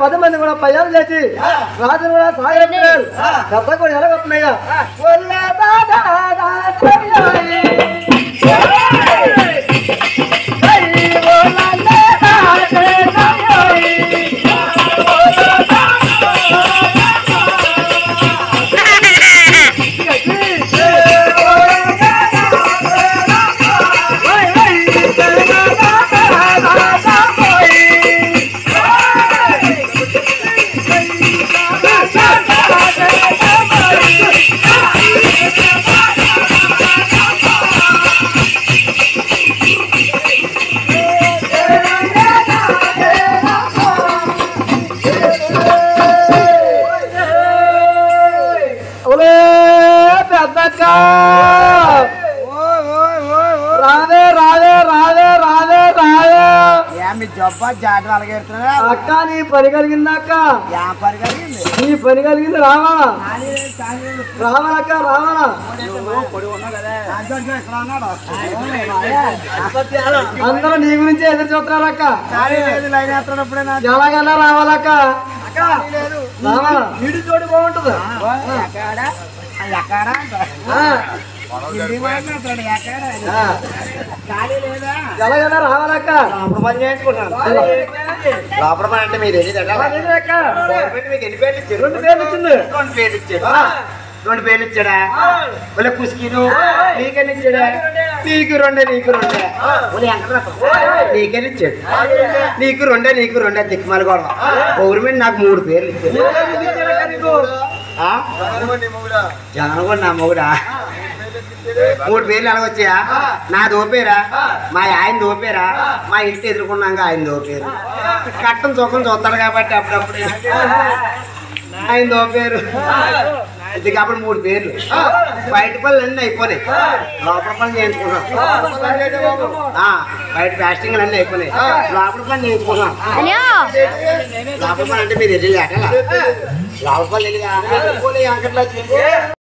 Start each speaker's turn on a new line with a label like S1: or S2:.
S1: పది మంది కూడా పయ్యాలు చేసి రాజును కూడా సాగెత్తారు పెద్ద కూడా ఎలాగొస్తున్నాయ్యా ఒలే పెద్దక్క రాదే రాదే రాదే రాదే రాదే
S2: మీ జబ్బా జాగ్రత్త అలాగెడుతున్నా
S1: అక్క నీ పని కలిగిందా అక్క
S2: వ్యాపారి కలిగింది
S1: నీ పని కలిగింది రావాలా రావాలక్క రావాలా
S2: ఎక్కడ ఉన్నాడు
S1: అందరూ నీ గురించి ఎదురు చూస్తున్నారు అక్క
S2: ఖాళీ లేదు లైన్ వేస్తున్నప్పుడే నా
S1: ఎలాగైనా రావాలక్క
S2: లేదు
S1: రావాలా వీడి చోటు బాగుంటుంది
S2: ఎక్కడ ఎక్కడ
S1: ఆ,
S2: హిందీ మాట్లాడతాడు ఎక్కడ
S1: ఆ,
S2: ఖాళీ లేదా
S1: ఎలాగైనా రావాలక్క
S2: లోపల పని చేసుకుంటాను లోపల పని అంటే మీరు తెలియదు
S1: అదేంటి అక్క
S2: గవర్నమెంట్ మీకు ఎన్ని పేర్లు ఇచ్చారు
S1: రెండు పేర్లు ఇచ్చింది
S2: రెండు పేర్లు ఇచ్చాడు రెండు పేర్లు ఇచ్చాడా మళ్ళీ కుస్కిను నీకెన్ని ఇచ్చాడా నీకు రెండే నీకు రెండే మళ్ళీ వెంకటరత్నం నీకెన్ని ఇచ్చాడు నీకు రెండే నీకు రెండే దిక్కుమాలి కూడా గవర్నమెంట్ నాకు మూడు పేర్లు ఇచ్చాడు ఆ? జగన్ కూడా నా మొగుడా మూడు పేర్లు ఎలాగొచ్చాయా నా దోపేరా మా ఆయన దోపేరా మా ఇంటి ఎదుర్కొన్నాక ఆయన దోపేరు కట్టం చొక్కం చూస్తాడు కాబట్టి అప్పుడప్పుడు ఆయన దోపేరు ఇది కాబట్టి మూడు పేర్లు బయట పనులు అన్నీ అయిపోయినాయి లోపల పనులు చేయించుకున్నాం ఆ, బయట ప్లాస్టింగ్లు అన్నీ అయిపోయినాయి లోపల పని చేయించుకున్నాం లోపల పని అంటే మీరు వెళ్ళి లోపల పని వెళ్ళి అంకట్లో